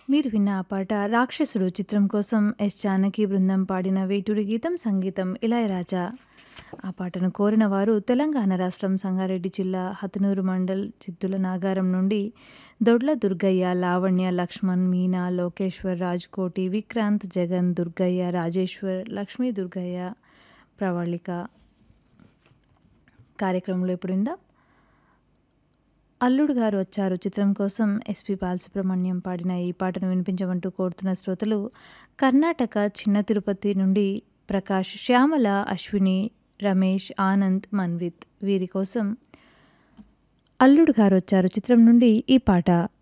మీరు విన్న ఆ పాట 'రాక్షసుడు' చిత్రం కోసం ఎస్. జానకి బృందం పాడిన వేటూరి గీతం, సంగీతం ఇళయరాజా. ఆ పాటను కోరిన వారు తెలంగాణ రాష్ట్రం సంగారెడ్డి జిల్లా హతనూరు మండల్ చిత్తుల నాగారం నుండి దొడ్ల దుర్గయ్య, లావణ్య, లక్ష్మణ్, మీనా, లోకేశ్వర్, రాజ్కోటి, విక్రాంత్, జగన్, దుర్గయ్య, రాజేశ్వర్, లక్ష్మీ దుర్గయ్య, ప్రవళిక. కార్యక్రమంలో ఇప్పుడు విందాం 'అల్లుడు గారు వచ్చారు' చిత్రం కోసం ఎస్పి బాలసుబ్రహ్మణ్యం పాడిన ఈ పాటను వినిపించమంటూ కోరుతున్న శ్రోతలు కర్ణాటక చిన్న తిరుపతి నుండి ప్రకాష్, శ్యామల, అశ్విని, రమేష్, ఆనంద్, మన్విత్ వీరి కోసం 'అల్లుడు గారొచ్చారు' చిత్రం నుండి ఈ పాట